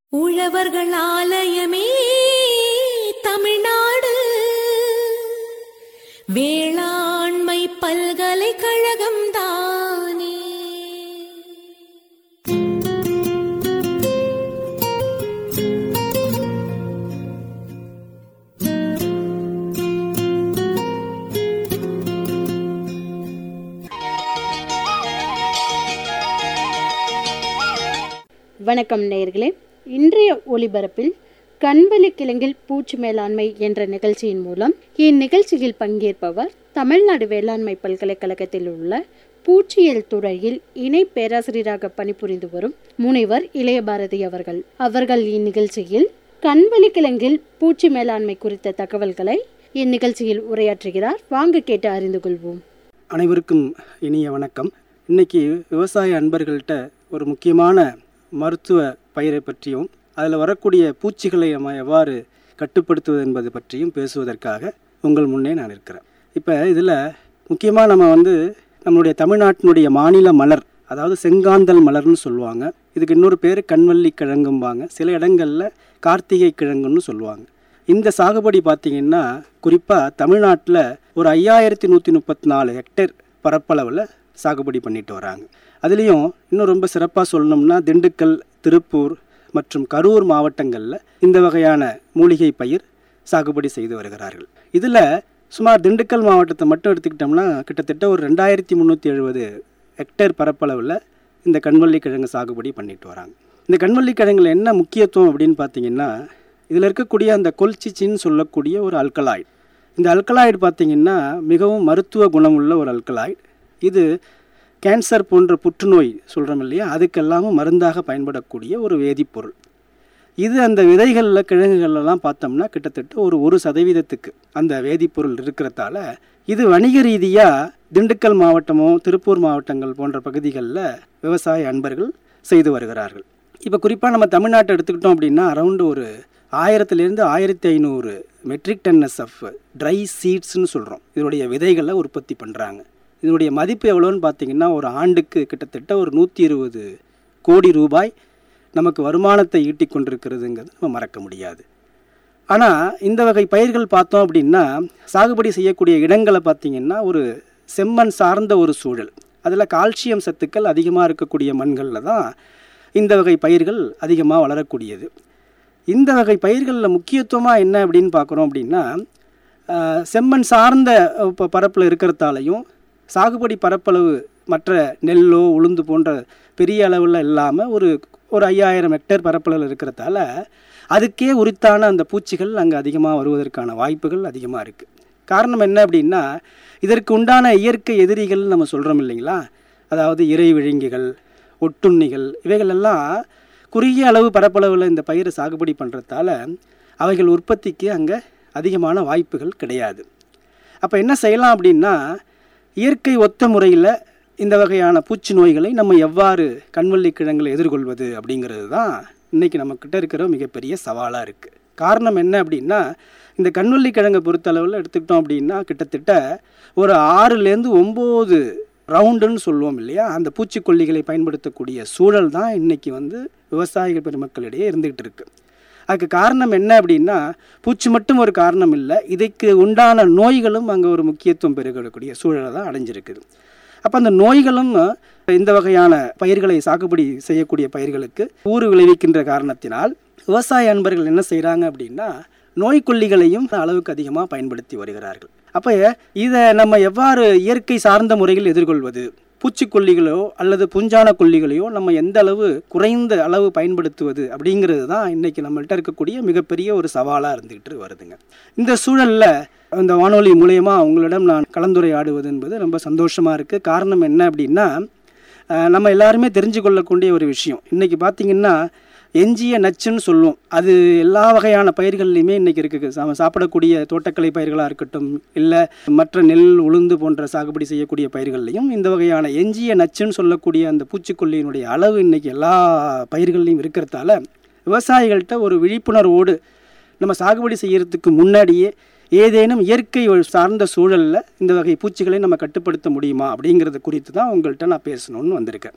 உழவர்கள் ஆலயமே தமிழ்நாடு வேளாண்மை பல்கலைக்கழகம் தானே வணக்கம் நேயர்களே இன்றைய ஒளிபரப்பில் கண்வலி கிழங்கில் பூச்சி மேலாண்மை என்ற நிகழ்ச்சியின் மூலம் இந்நிகழ்ச்சியில் பங்கேற்பவர் தமிழ்நாடு வேளாண்மை பல்கலைக்கழகத்தில் உள்ள பூச்சியியல் துறையில் இணை பேராசிரியராக பணிபுரிந்து வரும் முனைவர் இளையபாரதி அவர்கள் அவர்கள் இந்நிகழ்ச்சியில் கண்வலி கிழங்கில் பூச்சி மேலாண்மை குறித்த தகவல்களை இந்நிகழ்ச்சியில் உரையாற்றுகிறார் வாங்க கேட்டு அறிந்து கொள்வோம் அனைவருக்கும் இனிய வணக்கம் இன்னைக்கு விவசாய அன்பர்கள்ட்ட ஒரு முக்கியமான மருத்துவ பயிரை பற்றியும் அதில் வரக்கூடிய பூச்சிகளை நம்ம எவ்வாறு கட்டுப்படுத்துவது என்பது பற்றியும் பேசுவதற்காக உங்கள் முன்னே நான் இருக்கிறேன் இப்போ இதில் முக்கியமாக நம்ம வந்து நம்மளுடைய தமிழ்நாட்டினுடைய மாநில மலர் அதாவது செங்காந்தல் மலர்னு சொல்லுவாங்க இதுக்கு இன்னொரு பேர் கண்வள்ளி கிழங்கும்பாங்க சில இடங்களில் கார்த்திகை கிழங்குன்னு சொல்லுவாங்க இந்த சாகுபடி பார்த்திங்கன்னா குறிப்பாக தமிழ்நாட்டில் ஒரு ஐயாயிரத்தி நூற்றி முப்பத்தி நாலு ஹெக்டேர் பரப்பளவில் சாகுபடி பண்ணிட்டு வராங்க அதுலேயும் இன்னும் ரொம்ப சிறப்பாக சொல்லணும்னா திண்டுக்கல் திருப்பூர் மற்றும் கரூர் மாவட்டங்களில் இந்த வகையான மூலிகை பயிர் சாகுபடி செய்து வருகிறார்கள் இதில் சுமார் திண்டுக்கல் மாவட்டத்தை மட்டும் எடுத்துக்கிட்டோம்னா கிட்டத்தட்ட ஒரு ரெண்டாயிரத்தி முந்நூற்றி எழுபது ஹெக்டேர் பரப்பளவில் இந்த கண்வள்ளி கிழங்கு சாகுபடி பண்ணிட்டு வராங்க இந்த கண்வள்ளி கிழங்குல என்ன முக்கியத்துவம் அப்படின்னு பார்த்தீங்கன்னா இதில் இருக்கக்கூடிய அந்த கொல்சிச்சின்னு சொல்லக்கூடிய ஒரு அல்கலாய்டு இந்த அல்கலாய்டு பார்த்தீங்கன்னா மிகவும் மருத்துவ குணமுள்ள ஒரு அல்கலாய்டு இது கேன்சர் போன்ற புற்றுநோய் சொல்கிறோம் இல்லையா அதுக்கெல்லாமும் மருந்தாக பயன்படக்கூடிய ஒரு வேதிப்பொருள் இது அந்த விதைகளில் கிழங்குகள்லாம் பார்த்தோம்னா கிட்டத்தட்ட ஒரு ஒரு சதவீதத்துக்கு அந்த வேதிப்பொருள் இருக்கிறதால இது வணிக ரீதியாக திண்டுக்கல் மாவட்டமோ திருப்பூர் மாவட்டங்கள் போன்ற பகுதிகளில் விவசாய அன்பர்கள் செய்து வருகிறார்கள் இப்போ குறிப்பாக நம்ம தமிழ்நாட்டை எடுத்துக்கிட்டோம் அப்படின்னா அரௌண்டு ஒரு ஆயிரத்துலேருந்து ஆயிரத்தி ஐநூறு மெட்ரிக் டன்னஸ் ஆஃப் ட்ரை சீட்ஸ்னு சொல்கிறோம் இதனுடைய விதைகளை உற்பத்தி பண்ணுறாங்க இதனுடைய மதிப்பு எவ்வளோன்னு பார்த்தீங்கன்னா ஒரு ஆண்டுக்கு கிட்டத்தட்ட ஒரு நூற்றி இருபது கோடி ரூபாய் நமக்கு வருமானத்தை ஈட்டி கொண்டிருக்கிறதுங்கிறது நம்ம மறக்க முடியாது ஆனால் இந்த வகை பயிர்கள் பார்த்தோம் அப்படின்னா சாகுபடி செய்யக்கூடிய இடங்களை பார்த்திங்கன்னா ஒரு செம்மண் சார்ந்த ஒரு சூழல் அதில் கால்சியம் சத்துக்கள் அதிகமாக இருக்கக்கூடிய மண்களில் தான் இந்த வகை பயிர்கள் அதிகமாக வளரக்கூடியது இந்த வகை பயிர்களில் முக்கியத்துவமாக என்ன அப்படின்னு பார்க்குறோம் அப்படின்னா ஆஹ், செம்மண் சார்ந்த இப்போ பரப்பில் இருக்கிறதாலையும் சாகுபடி பரப்பளவு மற்ற நெல்லோ உளுந்து போன்ற பெரிய அளவில் இல்லாமல் ஒரு ஒரு ஐயாயிரம் ஹெக்டேர் பரப்பளவில் இருக்கிறதால அதுக்கே உரித்தான அந்த பூச்சிகள் அங்கே அதிகமாக வருவதற்கான வாய்ப்புகள் அதிகமாக இருக்குது காரணம் என்ன அப்படின்னா இதற்கு உண்டான இயற்கை எதிரிகள் நம்ம சொல்கிறோம் இல்லைங்களா அதாவது இறை விழுங்கிகள் ஒட்டுண்ணிகள் இவைகளெல்லாம் குறுகிய அளவு பரப்பளவில் இந்த பயிரை சாகுபடி பண்ணுறதால அவைகள் உற்பத்திக்கு அங்கே அதிகமான வாய்ப்புகள் கிடையாது அப்போ என்ன செய்யலாம் அப்படின்னா இயற்கை ஒத்த முறையில் இந்த வகையான பூச்சி நோய்களை நம்ம எவ்வாறு கண்வள்ளி கிழங்குல எதிர்கொள்வது அப்படிங்கிறது தான் இன்றைக்கி நம்மக்கிட்ட இருக்கிற மிகப்பெரிய சவாலாக இருக்குது காரணம் என்ன அப்படின்னா இந்த கண்வள்ளி கிழங்கை பொறுத்தளவில் எடுத்துக்கிட்டோம் அப்படின்னா கிட்டத்தட்ட ஒரு ஆறுலேருந்து ஒம்பது ரவுண்டுன்னு சொல்லுவோம் இல்லையா அந்த பூச்சிக்கொல்லிகளை பயன்படுத்தக்கூடிய சூழல் தான் இன்றைக்கி வந்து விவசாயிகள் பெருமக்களிடையே இருந்துகிட்டு இருக்கு அதுக்கு காரணம் என்ன அப்படின்னா பூச்சி மட்டும் ஒரு காரணம் இல்லை இதுக்கு உண்டான நோய்களும் அங்கே ஒரு முக்கியத்துவம் பெருகக்கூடிய சூழலை தான் அடைஞ்சிருக்குது அப்போ அந்த நோய்களும் இந்த வகையான பயிர்களை சாகுபடி செய்யக்கூடிய பயிர்களுக்கு ஊறு விளைவிக்கின்ற காரணத்தினால் விவசாய அன்பர்கள் என்ன செய்கிறாங்க அப்படின்னா நோய்க்கொல்லிகளையும் அளவுக்கு அதிகமாக பயன்படுத்தி வருகிறார்கள் அப்போ இதை நம்ம எவ்வாறு இயற்கை சார்ந்த முறையில் எதிர்கொள்வது பூச்சிக்கொல்லிகளோ அல்லது புஞ்சான கொல்லிகளையோ நம்ம எந்த அளவு குறைந்த அளவு பயன்படுத்துவது அப்படிங்கிறது தான் இன்றைக்கி நம்மள்ட்ட இருக்கக்கூடிய மிகப்பெரிய ஒரு சவாலாக இருந்துக்கிட்டு வருதுங்க இந்த சூழலில் இந்த வானொலி மூலயமா உங்களிடம் நான் கலந்துரையாடுவது என்பது ரொம்ப சந்தோஷமாக இருக்குது காரணம் என்ன அப்படின்னா அஹ், நம்ம எல்லாருமே தெரிஞ்சு கொள்ளக்கூடிய ஒரு விஷயம் இன்றைக்கி பார்த்திங்கன்னா எஞ்சிய நச்சுன்னு சொல்லுவோம் அது எல்லா வகையான பயிர்கள்லையுமே இன்றைக்கி இருக்குது நம்ம சாப்பிடக்கூடிய தோட்டக்கலை பயிர்களாக இருக்கட்டும் இல்லை மற்ற நெல் உளுந்து போன்ற சாகுபடி செய்யக்கூடிய பயிர்கள்லையும் இந்த வகையான எஞ்சிய நச்சுன்னு சொல்லக்கூடிய அந்த பூச்சிக்கொல்லியினுடைய அளவு இன்றைக்கி எல்லா பயிர்கள்லையும் இருக்கிறதால விவசாயிகள்கிட்ட ஒரு விழிப்புணர்வோடு நம்ம சாகுபடி செய்யறதுக்கு முன்னாடியே ஏதேனும் இயற்கை வழி சார்ந்த சூழலில் இந்த வகை பூச்சிகளை நம்ம கட்டுப்படுத்த முடியுமா அப்படிங்கிறது குறித்து தான் உங்கள்கிட்ட நான் பேசணும்னு வந்திருக்கேன்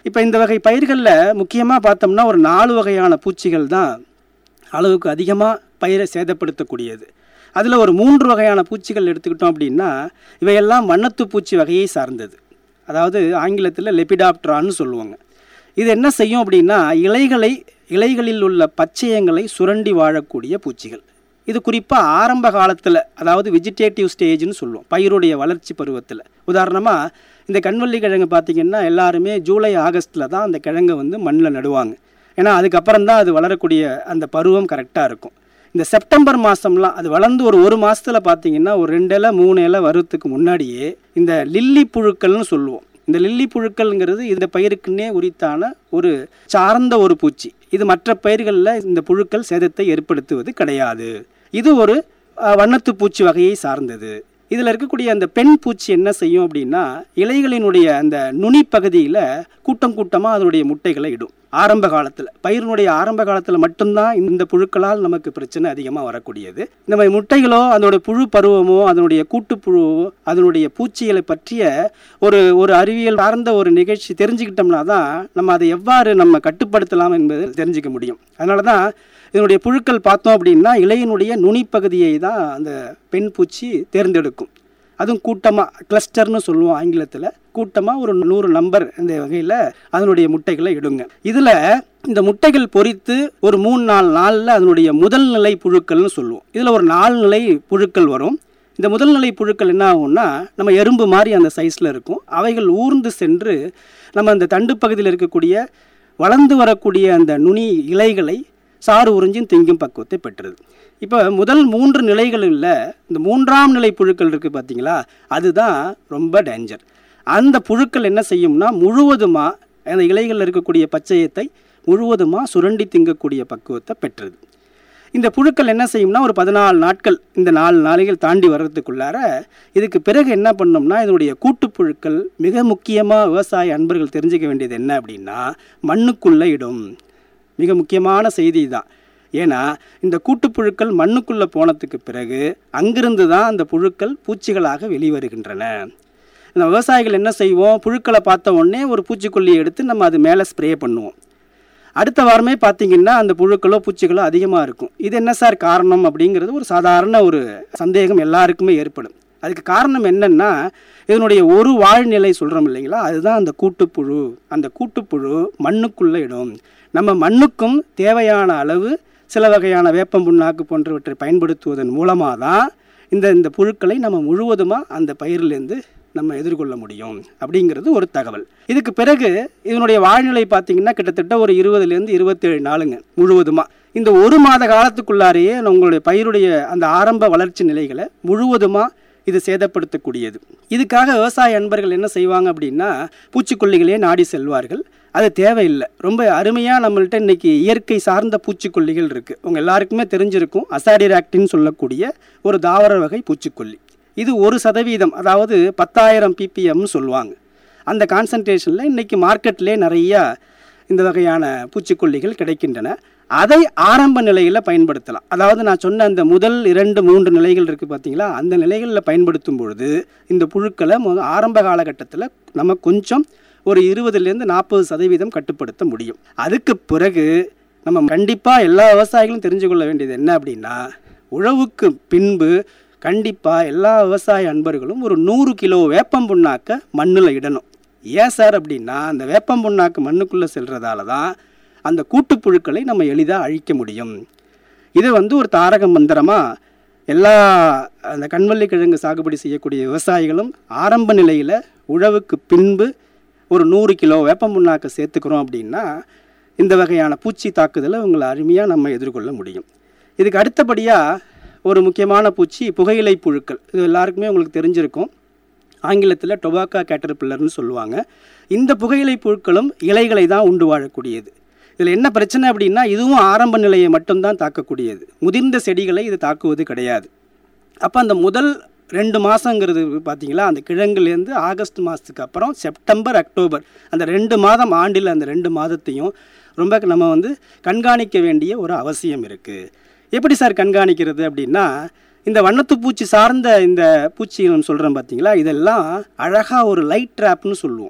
இப்போ இந்த வகை பயிர்களில் முக்கியமாக பார்த்தோம்னா ஒரு நாலு வகையான பூச்சிகள் தான் அளவுக்கு அதிகமாக பயிரை சேதப்படுத்தக்கூடியது அதில் ஒரு மூன்று வகையான பூச்சிகள் எடுத்துக்கிட்டோம் அப்படின்னா இவையெல்லாம் வண்ணத்து பூச்சி வகையை சார்ந்தது அதாவது ஆங்கிலத்தில் லெபிடாப்ட்ரான்னு சொல்லுவாங்க இது என்ன செய்யும் அப்படின்னா இலைகளை இலைகளில் உள்ள பச்சையங்களை சுரண்டி வாழக்கூடிய பூச்சிகள் இது குறிப்பாக ஆரம்ப காலத்தில் அதாவது வெஜிடேட்டிவ் ஸ்டேஜ்னு சொல்லுவோம் பயிருடைய வளர்ச்சி பருவத்தில் உதாரணமாக இந்த கண்வள்ளி கிழங்கு பார்த்திங்கன்னா எல்லாருமே ஜூலை ஆகஸ்ட்டில் தான் அந்த கிழங்கை வந்து மண்ணில் நடுவாங்க ஏன்னா அதுக்கப்புறம் தான் அது வளரக்கூடிய அந்த பருவம் கரெக்டாக இருக்கும் இந்த செப்டம்பர் மாதம்லாம் அது வளர்ந்து ஒரு ஒரு மாதத்தில் பார்த்தீங்கன்னா ஒரு ரெண்டு இலை மூணு இலை வருவதுக்கு முன்னாடியே இந்த லில்லி புழுக்கள்னு சொல்லுவோம் இந்த லில்லி புழுக்கள்ங்கிறது இந்த பயிருக்குன்னே உரித்தான ஒரு சார்ந்த ஒரு பூச்சி இது மற்ற பயிர்களில் இந்த புழுக்கள் சேதத்தை ஏற்படுத்துவது கிடையாது இது ஒரு அஹ், வண்ணத்து பூச்சி வகையை சார்ந்தது இதில் இருக்கக்கூடிய அந்த பெண் பூச்சி என்ன செய்யும் அப்படின்னா இலைகளினுடைய அந்த நுனி பகுதியில் கூட்டம் கூட்டமாக அதனுடைய முட்டைகளை இடும் ஆரம்ப காலத்தில் பயிரினுடைய ஆரம்ப காலத்தில் மட்டும்தான் இந்த புழுக்களால் நமக்கு பிரச்சனை அதிகமாக வரக்கூடியது இந்த மாதிரி முட்டைகளோ அதனுடைய புழு பருவமோ அதனுடைய கூட்டுப்புழுவோ அதனுடைய பூச்சிகளை பற்றிய ஒரு ஒரு அறிவியல் சார்ந்த ஒரு நிகழ்ச்சி தெரிஞ்சுக்கிட்டோம்னா தான் நம்ம அதை எவ்வாறு நம்ம கட்டுப்படுத்தலாம் என்பது தெரிஞ்சுக்க முடியும் அதனால தான் இதனுடைய புழுக்கள் பார்த்தோம் அப்படின்னா இலையினுடைய நுனிப்பகுதியை தான் அந்த பெண் பூச்சி தேர்ந்தெடுக்கும் அதுவும் கூட்டமாக கிளஸ்டர்னு சொல்லுவோம் ஆங்கிலத்தில் கூட்டமாக ஒரு நூறு நம்பர் இந்த வகையில் அதனுடைய முட்டைகளை இடுங்க இதில் இந்த முட்டைகள் பொரித்து ஒரு மூணு நாலு நாளில் அதனுடைய முதல் நிலை புழுக்கள்னு சொல்லுவோம் இதில் ஒரு நாலு நிலை புழுக்கள் வரும் இந்த முதல் நிலை புழுக்கள் என்ன ஆகும்னா நம்ம எறும்பு மாதிரி அந்த சைஸில் இருக்கும் அவைகள் ஊர்ந்து சென்று நம்ம அந்த தண்டு பகுதியில் இருக்கக்கூடிய வளர்ந்து வரக்கூடிய அந்த நுனி இலைகளை சாறு உறிஞ்சும் திங்கும் பக்குவத்தை பெற்றது இப்போ முதல் மூன்று நிலைகளில் இந்த மூன்றாம் நிலை புழுக்கள் இருக்குது பார்த்தீங்களா அதுதான் ரொம்ப டேஞ்சர் அந்த புழுக்கள் என்ன செய்யும்னா முழுவதுமாக அந்த இலைகளில் இருக்கக்கூடிய பச்சையத்தை முழுவதுமாக சுரண்டி திங்கக்கூடிய பக்குவத்தை பெற்றது இந்த புழுக்கள் என்ன செய்யும்னா ஒரு பதினாலு நாட்கள் இந்த நாலு நாளைகள் தாண்டி வர்றதுக்குள்ளார இதுக்கு பிறகு என்ன பண்ணோம்னா இதனுடைய கூட்டுப்புழுக்கள் மிக முக்கியமாக விவசாய அன்பர்கள் தெரிஞ்சுக்க வேண்டியது என்ன அப்படின்னா மண்ணுக்குள்ளே இடும் மிக முக்கியமான செய்தி தான் ஏன்னா இந்த கூட்டுப்புழுக்கள் மண்ணுக்குள்ளே போனதுக்கு பிறகு அங்கிருந்து தான் அந்த புழுக்கள் பூச்சிகளாக வெளிவருகின்றன இந்த விவசாயிகள் என்ன செய்வோம் புழுக்களை பார்த்த உடனே ஒரு பூச்சிக்கொல்லியை எடுத்து நம்ம அது மேலே ஸ்ப்ரே பண்ணுவோம் அடுத்த வாரமே பார்த்தீங்கன்னா அந்த புழுக்களோ பூச்சிகளோ அதிகமாக இருக்கும் இது என்ன சார் காரணம் அப்படிங்கிறது ஒரு சாதாரண ஒரு சந்தேகம் எல்லாருக்குமே ஏற்படும் அதுக்கு காரணம் என்னன்னா இதனுடைய ஒரு வாழ்நிலை சொல்கிறோம் இல்லைங்களா அதுதான் அந்த கூட்டுப்புழு அந்த கூட்டுப்புழு மண்ணுக்குள்ளே இடும் நம்ம மண்ணுக்கும் தேவையான அளவு சில வகையான வேப்பம் புண்ணாக்கு போன்றவற்றை பயன்படுத்துவதன் மூலமாக தான் இந்த இந்த புழுக்களை நம்ம முழுவதுமாக அந்த பயிரிலேருந்து நம்ம எதிர்கொள்ள முடியும் அப்படிங்கிறது ஒரு தகவல் இதுக்கு பிறகு இதனுடைய வாழ்நிலை பார்த்தீங்கன்னா கிட்டத்தட்ட ஒரு இருபதுலேருந்து இருபத்தேழு நாளுங்க முழுவதுமாக இந்த ஒரு மாத காலத்துக்குள்ளாரையே உங்களுடைய பயிருடைய அந்த ஆரம்ப வளர்ச்சி நிலைகளை முழுவதுமாக இது சேதப்படுத்தக்கூடியது இதுக்காக விவசாய அன்பர்கள் என்ன செய்வாங்க அப்படின்னா பூச்சிக்கொல்லிகளே நாடி செல்வார்கள் அது தேவையில்லை ரொம்ப அருமையாக நம்மள்ட்ட இன்னைக்கு இயற்கை சார்ந்த பூச்சிக்கொல்லிகள் இருக்குது உங்கள் எல்லாருக்குமே தெரிஞ்சிருக்கும் அசாடிராக்டின்னு சொல்லக்கூடிய ஒரு தாவர வகை பூச்சிக்கொல்லி இது ஒரு சதவீதம் அதாவது பத்தாயிரம் பிபிஎம்னு சொல்லுவாங்க அந்த கான்சன்ட்ரேஷனில் இன்றைக்கி மார்க்கெட்லேயே நிறையா இந்த வகையான பூச்சிக்கொல்லிகள் கிடைக்கின்றன அதை ஆரம்ப நிலையில் பயன்படுத்தலாம் அதாவது நான் சொன்ன அந்த முதல் இரண்டு மூன்று நிலைகள் இருக்குது பார்த்தீங்களா அந்த நிலைகளில் பயன்படுத்தும் பொழுது இந்த புழுக்களை முத ஆரம்ப காலகட்டத்தில் நம்ம கொஞ்சம் ஒரு இருபதுலேருந்து நாற்பது சதவீதம் கட்டுப்படுத்த முடியும் அதுக்கு பிறகு நம்ம கண்டிப்பாக எல்லா விவசாயிகளும் தெரிஞ்சு கொள்ள வேண்டியது என்ன அப்படின்னா உழவுக்கு பின்பு கண்டிப்பாக எல்லா விவசாய அன்பர்களும் ஒரு நூறு கிலோ வேப்பம் புண்ணாக்க மண்ணில் இடணும் ஏன் சார் அப்படின்னா அந்த வேப்பம் புண்ணாக்கு மண்ணுக்குள்ளே செல்றதால தான் அந்த கூட்டுப்புழுக்களை நம்ம எளிதாக அழிக்க முடியும் இது வந்து ஒரு தாரக மந்திரமாக எல்லா அந்த கண்வள்ளி கிழங்கு சாகுபடி செய்யக்கூடிய விவசாயிகளும் ஆரம்ப நிலையில் உழவுக்கு பின்பு ஒரு நூறு கிலோ வேப்பம் புண்ணாக்கை சேர்த்துக்கிறோம் அப்படின்னா இந்த வகையான பூச்சி தாக்குதலை உங்களை அருமையாக நம்ம எதிர்கொள்ள முடியும் இதுக்கு அடுத்தபடியாக ஒரு முக்கியமான பூச்சி புகையிலை புழுக்கள் இது எல்லாருக்குமே உங்களுக்கு தெரிஞ்சிருக்கும் ஆங்கிலத்தில் டொபாக்கா கேட்டர்பில்லர்னு சொல்லுவாங்க இந்த புகையிலை புழுக்களும் இலைகளை தான் உண்டு வாழக்கூடியது இதில் என்ன பிரச்சனை அப்படின்னா இதுவும் ஆரம்ப நிலையை மட்டும்தான் தாக்கக்கூடியது முதிர்ந்த செடிகளை இது தாக்குவது கிடையாது அப்போ அந்த முதல் ரெண்டு மாதங்கிறது பார்த்தீங்களா அந்த கிழங்குலேருந்து ஆகஸ்ட் மாதத்துக்கு அப்புறம் செப்டம்பர் அக்டோபர் அந்த ரெண்டு மாதம் ஆண்டில் அந்த ரெண்டு மாதத்தையும் ரொம்ப நம்ம வந்து கண்காணிக்க வேண்டிய ஒரு அவசியம் இருக்குது எப்படி சார் கண்காணிக்கிறது அப்படின்னா இந்த வண்ணத்து பூச்சி சார்ந்த இந்த பூச்சிகள் சொல்கிறோம் பார்த்தீங்களா இதெல்லாம் அழகாக ஒரு லைட் ட்ராப்னு சொல்லுவோம்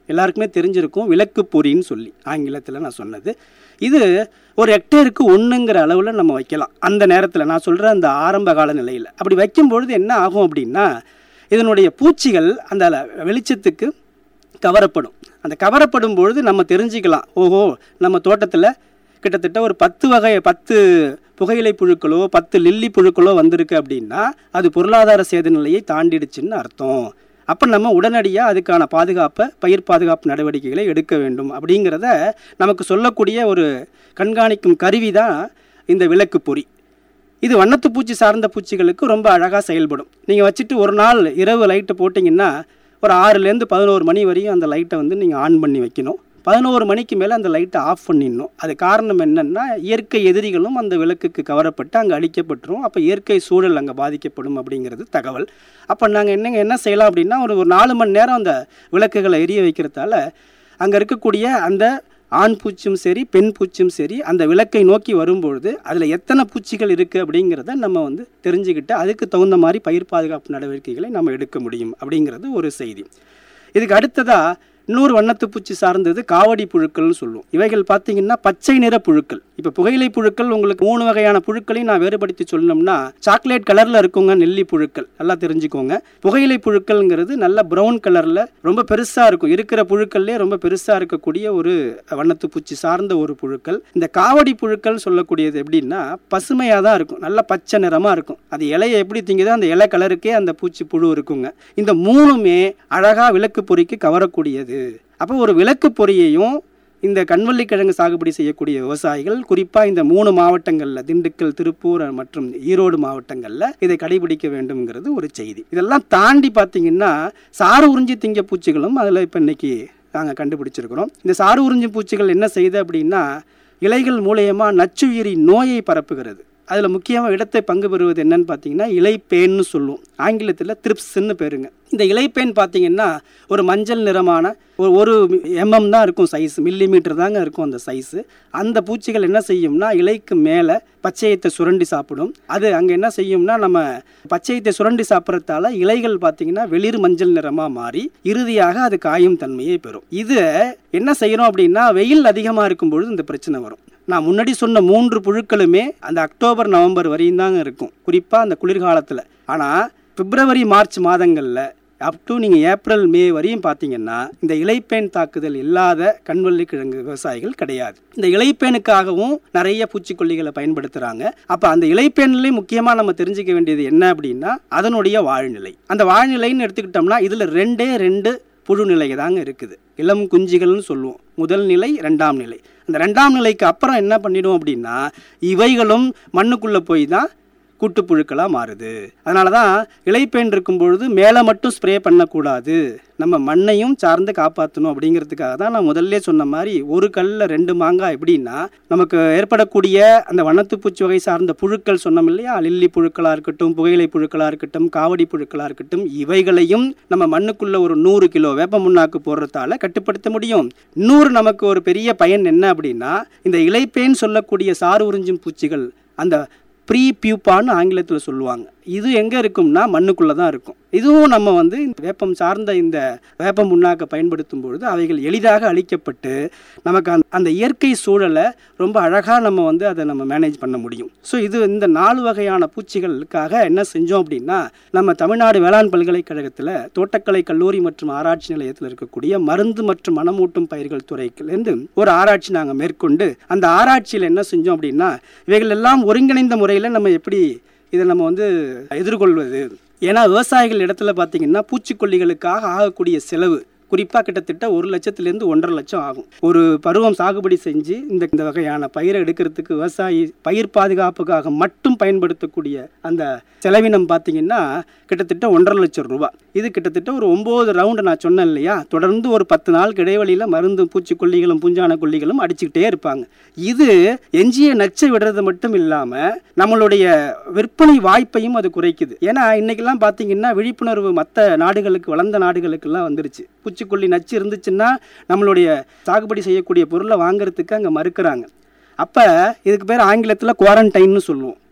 எல்லாருக்குமே தெரிஞ்சிருக்கும் விளக்கு பொறின்னு சொல்லி ஆங்கிலத்தில் நான் சொன்னது இது ஒரு ஹெக்டேருக்கு ஒன்றுங்கிற அளவில் நம்ம வைக்கலாம் அந்த நேரத்தில் நான் சொல்கிற அந்த ஆரம்ப கால நிலையில் அப்படி வைக்கும் பொழுது என்ன ஆகும் அப்படின்னா இதனுடைய பூச்சிகள் அந்த வெளிச்சத்துக்கு கவரப்படும் அந்த கவரப்படும் பொழுது நம்ம தெரிஞ்சுக்கலாம் ஓஹோ நம்ம தோட்டத்தில் கிட்டத்தட்ட ஒரு பத்து வகை பத்து புகையிலை புழுக்களோ பத்து லில்லி புழுக்களோ வந்திருக்கு அப்படின்னா அது பொருளாதார சேத நிலையை தாண்டிடுச்சுன்னு அர்த்தம் அப்போ நம்ம உடனடியாக அதுக்கான பாதுகாப்பை பயிர் பாதுகாப்பு நடவடிக்கைகளை எடுக்க வேண்டும் அப்படிங்கிறத நமக்கு சொல்லக்கூடிய ஒரு கண்காணிக்கும் கருவி தான் இந்த விளக்கு பொறி இது வண்ணத்து பூச்சி சார்ந்த பூச்சிகளுக்கு ரொம்ப அழகாக செயல்படும் நீங்கள் வச்சுட்டு ஒரு நாள் இரவு லைட்டு போட்டிங்கன்னா ஒரு ஆறுலேருந்து பதினோரு மணி வரையும் அந்த லைட்டை வந்து நீங்கள் ஆன் பண்ணி வைக்கணும் பதினோரு மணிக்கு மேலே அந்த லைட்டை ஆஃப் பண்ணிடணும் அது காரணம் என்னென்னா இயற்கை எதிரிகளும் அந்த விளக்குக்கு கவரப்பட்டு அங்கே அழிக்கப்பட்டுரும் அப்போ இயற்கை சூழல் அங்கே பாதிக்கப்படும் அப்படிங்கிறது தகவல் அப்போ நாங்கள் என்னங்க என்ன செய்யலாம் அப்படின்னா ஒரு ஒரு நாலு மணி நேரம் அந்த விளக்குகளை எரிய வைக்கிறதால அங்கே இருக்கக்கூடிய அந்த ஆண் பூச்சியும் சரி பெண் பூச்சியும் சரி அந்த விளக்கை நோக்கி வரும்பொழுது அதில் எத்தனை பூச்சிகள் இருக்குது அப்படிங்கிறத நம்ம வந்து தெரிஞ்சுக்கிட்டு அதுக்கு தகுந்த மாதிரி பயிர் பாதுகாப்பு நடவடிக்கைகளை நம்ம எடுக்க முடியும் அப்படிங்கிறது ஒரு செய்தி இதுக்கு அடுத்ததாக இன்னொரு வண்ணத்து பூச்சி சார்ந்தது காவடி புழுக்கள்னு சொல்லுவோம் இவைகள் பார்த்தீங்கன்னா பச்சை நிற புழுக்கள் இப்போ புகையிலை புழுக்கள் உங்களுக்கு மூணு வகையான புழுக்களையும் நான் வேறுபடுத்தி சொல்லணும்னா சாக்லேட் கலரில் இருக்குங்க நெல்லி புழுக்கள் நல்லா தெரிஞ்சுக்கோங்க புகையிலை புழுக்கள்ங்கிறது நல்ல ப்ரௌன் கலரில் ரொம்ப பெருசாக இருக்கும் இருக்கிற புழுக்கள்லேயே ரொம்ப பெருசாக இருக்கக்கூடிய ஒரு வண்ணத்து பூச்சி சார்ந்த ஒரு புழுக்கள் இந்த காவடி புழுக்கள் சொல்லக்கூடியது எப்படின்னா பசுமையாக தான் இருக்கும் நல்ல பச்சை நிறமாக இருக்கும் அது இலையை எப்படி திங்குதோ அந்த இலை கலருக்கே அந்த பூச்சி புழு இருக்குங்க இந்த மூணுமே அழகாக விளக்கு பொறிக்கு கவரக்கூடியது அப்போ ஒரு விளக்கு பொறியையும் இந்த கண்வள்ளிக்கிழங்கு சாகுபடி செய்யக்கூடிய விவசாயிகள் குறிப்பாக இந்த மூணு மாவட்டங்களில் திண்டுக்கல் திருப்பூர் மற்றும் ஈரோடு மாவட்டங்களில் இதை கடைபிடிக்க வேண்டும்ங்கிறது ஒரு செய்தி இதெல்லாம் தாண்டி பார்த்தீங்கன்னா சாறு உறிஞ்சி திங்க பூச்சிகளும் அதில் இப்போ இன்னைக்கு நாங்கள் கண்டுபிடிச்சிருக்கிறோம் இந்த சாறு உறிஞ்சி பூச்சிகள் என்ன செய்யுது அப்படின்னா இலைகள் மூலயமா நச்சுயிரி நோயை பரப்புகிறது அதில் முக்கியமாக இடத்தை பங்கு பெறுவது என்னன்னு பார்த்தீங்கன்னா இலைப்பேன்னு சொல்லுவோம் ஆங்கிலத்தில் த்ரிப்ஸ்ன்னு பேருங்க இந்த இலைப்பேன் பார்த்தீங்கன்னா ஒரு மஞ்சள் நிறமான ஒரு ஒரு எம்எம் தான் இருக்கும் சைஸ் மில்லி மீட்டர் தாங்க இருக்கும் அந்த சைஸு அந்த பூச்சிகள் என்ன செய்யும்னா இலைக்கு மேலே பச்சையத்தை சுரண்டி சாப்பிடும் அது அங்கே என்ன செய்யும்னா நம்ம பச்சையத்தை சுரண்டி சாப்பிட்றதால இலைகள் பார்த்தீங்கன்னா வெளிர் மஞ்சள் நிறமாக மாறி இறுதியாக அது காயும் தன்மையை பெறும் இது என்ன செய்யணும் அப்படின்னா வெயில் அதிகமாக இருக்கும் பொழுது இந்த பிரச்சனை வரும் நான் முன்னாடி சொன்ன மூன்று புழுக்களுமே அந்த அக்டோபர் நவம்பர் வரையும் தாங்க இருக்கும் குறிப்பாக அந்த குளிர்காலத்தில் ஆனால் பிப்ரவரி மார்ச் மாதங்களில் அப் டு நீங்கள் ஏப்ரல் மே வரையும் பார்த்தீங்கன்னா இந்த இலைப்பேன் தாக்குதல் இல்லாத கண்வள்ளி கிழங்கு விவசாயிகள் கிடையாது இந்த இலைப்பேனுக்காகவும் நிறைய பூச்சிக்கொல்லிகளை பயன்படுத்துகிறாங்க அப்போ அந்த இலைப்பேன்லேயும் முக்கியமாக நம்ம தெரிஞ்சுக்க வேண்டியது என்ன அப்படின்னா அதனுடைய வாழ்நிலை அந்த வாழ்நிலைன்னு எடுத்துக்கிட்டோம்னா இதில் ரெண்டே ரெண்டு புழு நிலை தாங்க இருக்குது இளம் குஞ்சுகள்னு சொல்லுவோம் முதல் நிலை ரெண்டாம் நிலை அந்த ரெண்டாம் நிலைக்கு அப்புறம் என்ன பண்ணிடும் அப்படின்னா இவைகளும் மண்ணுக்குள்ளே போய் தான் கூட்டுப்புழுக்களாக மாறுது அதனால தான் இலைப்பேன் இருக்கும் பொழுது மேலே மட்டும் ஸ்ப்ரே பண்ணக்கூடாது நம்ம மண்ணையும் சார்ந்து காப்பாற்றணும் அப்படிங்கிறதுக்காக தான் நான் முதல்ல சொன்ன மாதிரி ஒரு கல்லில் ரெண்டு மாங்காய் எப்படின்னா நமக்கு ஏற்படக்கூடிய அந்த வண்ணத்துப்பூச்சி வகை சார்ந்த புழுக்கள் சொன்னோம் இல்லையா லில்லி புழுக்களாக இருக்கட்டும் புகையிலை புழுக்களாக இருக்கட்டும் காவடி புழுக்களாக இருக்கட்டும் இவைகளையும் நம்ம மண்ணுக்குள்ள ஒரு நூறு கிலோ வேப்ப முன்னாக்கு போடுறதால கட்டுப்படுத்த முடியும் இன்னொரு நமக்கு ஒரு பெரிய பயன் என்ன அப்படின்னா இந்த இலைப்பேன் சொல்லக்கூடிய சாறு உறிஞ்சும் பூச்சிகள் அந்த ப்ரீ பியூப்பான்னு ஆங்கிலத்தில் சொல்லுவாங்க இது எங்கே இருக்கும்னா மண்ணுக்குள்ளே தான் இருக்கும் இதுவும் நம்ம வந்து இந்த வேப்பம் சார்ந்த இந்த வேப்ப முன்னாக்க பயன்படுத்தும் பொழுது அவைகள் எளிதாக அழிக்கப்பட்டு நமக்கு அந்த அந்த இயற்கை சூழலை ரொம்ப அழகாக நம்ம வந்து அதை நம்ம மேனேஜ் பண்ண முடியும் ஸோ இது இந்த நாலு வகையான பூச்சிகளுக்காக என்ன செஞ்சோம் அப்படின்னா நம்ம தமிழ்நாடு வேளாண் பல்கலைக்கழகத்தில் தோட்டக்கலை கல்லூரி மற்றும் ஆராய்ச்சி நிலையத்தில் இருக்கக்கூடிய மருந்து மற்றும் மனமூட்டும் பயிர்கள் துறையிலேருந்து ஒரு ஆராய்ச்சி நாங்கள் மேற்கொண்டு அந்த ஆராய்ச்சியில் என்ன செஞ்சோம் அப்படின்னா இவைகள் எல்லாம் ஒருங்கிணைந்த முறையில் நம்ம எப்படி இதை நம்ம வந்து எதிர்கொள்வது ஏன்னா விவசாயிகள் இடத்துல பார்த்தீங்கன்னா பூச்சிக்கொல்லிகளுக்காக ஆகக்கூடிய செலவு குறிப்பாக கிட்டத்தட்ட ஒரு லட்சத்துலேருந்து ஒன்றரை லட்சம் ஆகும் ஒரு பருவம் சாகுபடி செஞ்சு இந்த இந்த வகையான பயிரை எடுக்கிறதுக்கு விவசாயி பயிர் பாதுகாப்புக்காக மட்டும் பயன்படுத்தக்கூடிய அந்த செலவினம் பார்த்தீங்கன்னா கிட்டத்தட்ட ஒன்றரை லட்சம் ரூபாய் இது கிட்டத்தட்ட ஒரு ஒம்பது ரவுண்டு நான் சொன்னேன் இல்லையா தொடர்ந்து ஒரு பத்து நாளுக்கு இடைவெளியில் மருந்து பூச்சிக்கொல்லிகளும் பூஞ்சான கொல்லிகளும் அடிச்சுக்கிட்டே இருப்பாங்க இது எஞ்சிய நச்சை விடுறது மட்டும் இல்லாமல் நம்மளுடைய விற்பனை வாய்ப்பையும் அது குறைக்குது ஏன்னா இன்னைக்கெல்லாம் பார்த்தீங்கன்னா விழிப்புணர்வு மற்ற நாடுகளுக்கு வளர்ந்த நாடுகளுக்கெல்லாம் வந்துருச்சு பூச்சிக்கொல்லி நச்சு இருந்துச்சுன்னா நம்மளுடைய சாகுபடி செய்யக்கூடிய பொருளை வாங்குறதுக்கு அங்கே மறுக்கிறாங்க அப்போ இதுக்கு பேர் ஆங்கிலத்தில் குவாரண்டைன்னு சொல்லுவோம்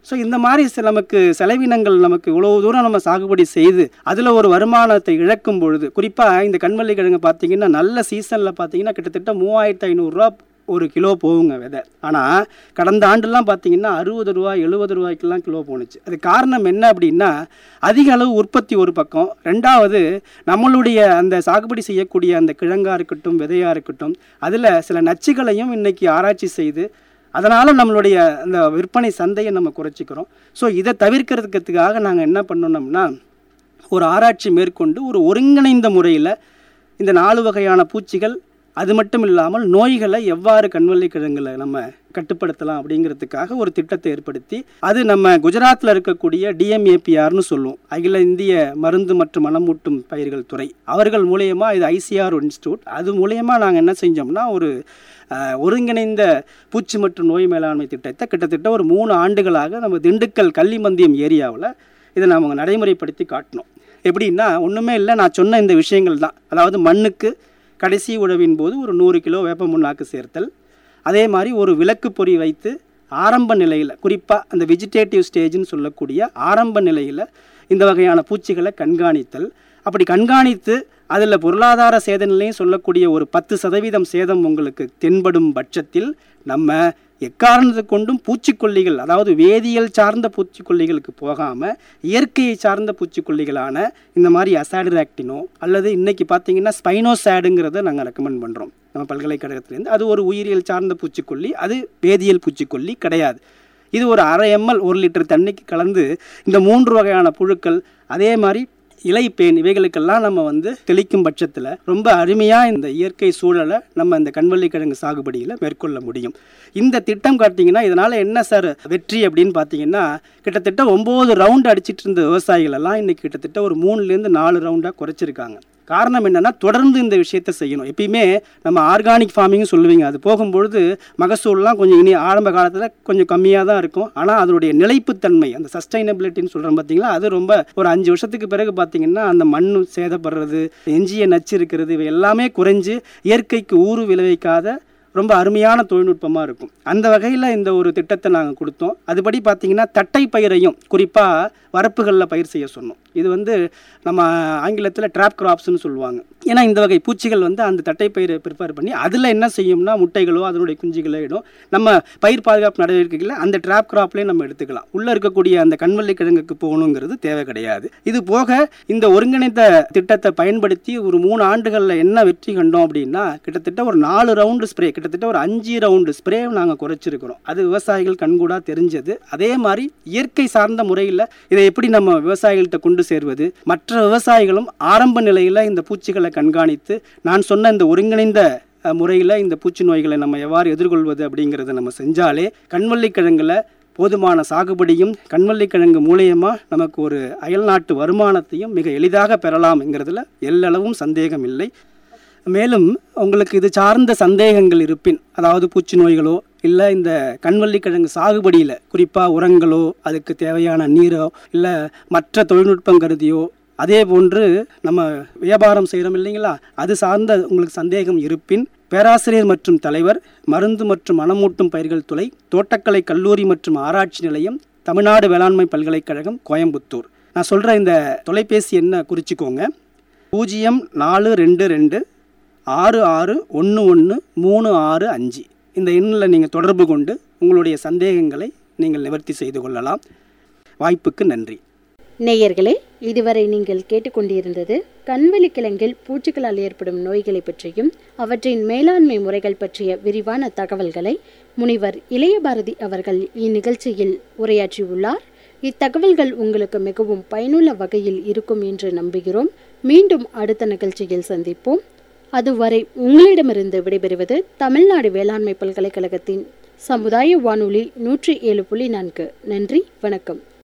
ஸோ இந்த மாதிரி சில நமக்கு செலவினங்கள் நமக்கு இவ்வளோ தூரம் நம்ம சாகுபடி செய்து அதில் ஒரு வருமானத்தை இழக்கும் பொழுது குறிப்பாக இந்த கண்மல்லி கிழங்கு பார்த்தீங்கன்னா நல்ல சீசனில் பார்த்தீங்கன்னா கிட்டத்தட்ட மூவாயிரத்து ஐநூறுரூவா ஒரு கிலோ போகுங்க விதை ஆனால் கடந்த ஆண்டுலாம் பார்த்தீங்கன்னா அறுபது ரூபா எழுபது ரூபாய்க்கெல்லாம் கிலோ போணுச்சு அது காரணம் என்ன அப்படின்னா அதிக அளவு உற்பத்தி ஒரு பக்கம் ரெண்டாவது நம்மளுடைய அந்த சாகுபடி செய்யக்கூடிய அந்த கிழங்காக இருக்கட்டும் விதையாக இருக்கட்டும் அதில் சில நச்சுகளையும் இன்னைக்கு ஆராய்ச்சி செய்து அதனால் நம்மளுடைய அந்த விற்பனை சந்தையை நம்ம குறைச்சிக்கிறோம் ஸோ இதை தவிர்க்கிறதுக்காக நாங்கள் என்ன பண்ணணும்னா ஒரு ஆராய்ச்சி மேற்கொண்டு ஒரு ஒருங்கிணைந்த முறையில் இந்த நாலு வகையான பூச்சிகள் அது மட்டும் இல்லாமல் நோய்களை எவ்வாறு கண்வள்ளி கிழங்குல நம்ம கட்டுப்படுத்தலாம் அப்படிங்கிறதுக்காக ஒரு திட்டத்தை ஏற்படுத்தி அது நம்ம குஜராத்தில் இருக்கக்கூடிய டிஎம்ஏபிஆர்னு சொல்லுவோம் அகில இந்திய மருந்து மற்றும் மனமூட்டும் பயிர்கள் துறை அவர்கள் மூலயமா இது ஐசிஆர் இன்ஸ்டியூட் அது மூலயமா நாங்கள் என்ன செஞ்சோம்னா ஒரு அஹ், ஒருங்கிணைந்த பூச்சி மற்றும் நோய் மேலாண்மை திட்டத்தை கிட்டத்தட்ட ஒரு மூணு ஆண்டுகளாக நம்ம திண்டுக்கல் கள்ளிமந்தியம் ஏரியாவில் இதை நாம் நடைமுறைப்படுத்தி காட்டினோம் எப்படின்னா ஒன்றுமே இல்லை நான் சொன்ன இந்த விஷயங்கள் தான் அதாவது மண்ணுக்கு கடைசி உழவின் போது ஒரு நூறு கிலோ வேப்ப முன்னாக்கு சேர்த்தல் அதே மாதிரி ஒரு விளக்கு பொறி வைத்து ஆரம்ப நிலையில் குறிப்பாக அந்த வெஜிடேட்டிவ் ஸ்டேஜ்னு சொல்லக்கூடிய ஆரம்ப நிலையில் இந்த வகையான பூச்சிகளை கண்காணித்தல் அப்படி கண்காணித்து அதில் பொருளாதார சேத நிலையும் சொல்லக்கூடிய ஒரு பத்து சதவீதம் சேதம் உங்களுக்கு தென்படும் பட்சத்தில் நம்ம எக்காரணத்தை கொண்டும் பூச்சிக்கொல்லிகள் அதாவது வேதியியல் சார்ந்த பூச்சிக்கொல்லிகளுக்கு போகாமல் இயற்கையை சார்ந்த பூச்சிக்கொல்லிகளான இந்த மாதிரி அசாடிராக்டினோ அல்லது இன்னைக்கு பார்த்தீங்கன்னா ஸ்பைனோசேடுங்கிறத நாங்கள் ரெக்கமெண்ட் பண்ணுறோம் நம்ம பல்கலைக்கழகத்திலேருந்து அது ஒரு உயிரியல் சார்ந்த பூச்சிக்கொல்லி அது வேதியியல் பூச்சிக்கொல்லி கிடையாது இது ஒரு அரை எம்எல் ஒரு லிட்டர் தண்ணிக்கு கலந்து இந்த மூன்று வகையான புழுக்கள் அதே மாதிரி இலைப்பேன் இவைகளுக்கெல்லாம் நம்ம வந்து தெளிக்கும் பட்சத்தில் ரொம்ப அருமையாக இந்த இயற்கை சூழலை நம்ம இந்த கண்வள்ளி கிழங்கு சாகுபடியில் மேற்கொள்ள முடியும் இந்த திட்டம் பார்த்தீங்கன்னா இதனால் என்ன சார் வெற்றி அப்படின்னு பார்த்தீங்கன்னா கிட்டத்தட்ட ஒம்பது ரவுண்டு அடிச்சிட்டு இருந்த விவசாயிகள் எல்லாம் இன்னைக்கு கிட்டத்தட்ட ஒரு மூணுலேருந்து நாலு ரவுண்டாக குறைச்சிருக்காங்க காரணம் என்னன்னா தொடர்ந்து இந்த விஷயத்தை செய்யணும் எப்பயுமே நம்ம ஆர்கானிக் ஃபார்மிங் சொல்லுவீங்க அது போகும்பொழுது மகசூல்லாம் கொஞ்சம் இனி ஆரம்ப காலத்தில் கொஞ்சம் கம்மியாக தான் இருக்கும் ஆனால் அதனுடைய நிலைப்புத்தன்மை அந்த சஸ்டைனபிலிட்டின்னு சொல்கிறோம் பார்த்தீங்களா அது ரொம்ப ஒரு அஞ்சு வருஷத்துக்கு பிறகு பார்த்தீங்கன்னா அந்த மண் சேதப்படுறது எஞ்சிய நச்சு இருக்கிறது இவை எல்லாமே குறைஞ்சு இயற்கைக்கு ஊறு விளைவிக்காத ரொம்ப அருமையான தொழில்நுட்பமாக இருக்கும் அந்த வகையில் இந்த ஒரு திட்டத்தை நாங்கள் கொடுத்தோம் அதுபடி பார்த்தீங்கன்னா தட்டை பயிரையும் குறிப்பாக வரப்புகளில் பயிர் செய்ய சொன்னோம் இது வந்து நம்ம ஆங்கிலத்தில் ட்ராப் கிராப்ஸ்னு சொல்லுவாங்க ஏன்னா இந்த வகை பூச்சிகள் வந்து அந்த தட்டை பயிரை ப்ரிப்பேர் பண்ணி அதில் என்ன செய்யும்னா முட்டைகளோ அதனுடைய குஞ்சுகளோ இடும் நம்ம பயிர் பாதுகாப்பு நடவடிக்கைகளை அந்த ட்ராப் கிராப்லேயே நம்ம எடுத்துக்கலாம் உள்ளே இருக்கக்கூடிய அந்த கண்வள்ளி கிழங்குக்கு போகணுங்கிறது தேவை கிடையாது இது போக இந்த ஒருங்கிணைந்த திட்டத்தை பயன்படுத்தி ஒரு மூணு ஆண்டுகளில் என்ன வெற்றி கண்டோம் அப்படின்னா கிட்டத்தட்ட ஒரு நாலு ரவுண்டு ஸ்ப்ரே கிட்டத்தட்ட ஒரு அஞ்சு ரவுண்டு ஸ்ப்ரே நாங்கள் குறைச்சிருக்கிறோம் அது விவசாயிகள் கண்கூடாக தெரிஞ்சது அதே மாதிரி இயற்கை சார்ந்த முறையில் இதை எப்படி நம்ம விவசாயிகள்கிட்ட கொண்டு சேர்வது மற்ற விவசாயிகளும் ஆரம்ப நிலையில் இந்த பூச்சிகளை கண்காணித்து நான் சொன்ன இந்த ஒருங்கிணைந்த முறையில் இந்த பூச்சி நோய்களை நம்ம எவ்வாறு எதிர்கொள்வது அப்படிங்கிறத நம்ம செஞ்சாலே கண்வள்ளி கிழங்குல போதுமான சாகுபடியும் கண்வள்ளி கிழங்கு மூலியமா நமக்கு ஒரு அயல்நாட்டு வருமானத்தையும் மிக எளிதாக பெறலாம்ங்கிறதுல எல்லளவும் சந்தேகம் இல்லை மேலும் உங்களுக்கு இது சார்ந்த சந்தேகங்கள் இருப்பின் அதாவது பூச்சி நோய்களோ இல்லை இந்த கண்வள்ளி கிழங்கு சாகுபடியில் குறிப்பாக உரங்களோ அதுக்கு தேவையான நீரோ இல்லை மற்ற தொழில்நுட்பம் கருதியோ அதே போன்று நம்ம வியாபாரம் செய்கிறோம் இல்லைங்களா அது சார்ந்த உங்களுக்கு சந்தேகம் இருப்பின் பேராசிரியர் மற்றும் தலைவர் மருந்து மற்றும் மனமூட்டும் பயிர்கள் துறை தோட்டக்கலை கல்லூரி மற்றும் ஆராய்ச்சி நிலையம் தமிழ்நாடு வேளாண்மை பல்கலைக்கழகம் கோயம்புத்தூர் நான் சொல்கிற இந்த தொலைபேசி என்ன குறிச்சிக்கோங்க பூஜ்ஜியம் நாலு ரெண்டு ரெண்டு ஆறு ஆறு ஒன்று ஒன்று மூணு ஆறு அஞ்சு இந்த எண்ணில் நீங்கள் தொடர்பு கொண்டு உங்களுடைய சந்தேகங்களை நீங்கள் நிவர்த்தி செய்து கொள்ளலாம் வாய்ப்புக்கு நன்றி நேயர்களே இதுவரை நீங்கள் கேட்டுக்கொண்டிருந்தது கண்வெளி கிழங்கில் பூச்சிகளால் ஏற்படும் நோய்களை பற்றியும் அவற்றின் மேலாண்மை முறைகள் பற்றிய விரிவான தகவல்களை முனிவர் இளையபாரதி அவர்கள் இந்நிகழ்ச்சியில் உரையாற்றியுள்ளார் இத்தகவல்கள் உங்களுக்கு மிகவும் பயனுள்ள வகையில் இருக்கும் என்று நம்புகிறோம் மீண்டும் அடுத்த நிகழ்ச்சியில் சந்திப்போம் அதுவரை உங்களிடமிருந்து விடைபெறுவது தமிழ்நாடு வேளாண்மை பல்கலைக்கழகத்தின் சமுதாய வானொலி நூற்றி ஏழு புள்ளி நான்கு நன்றி வணக்கம்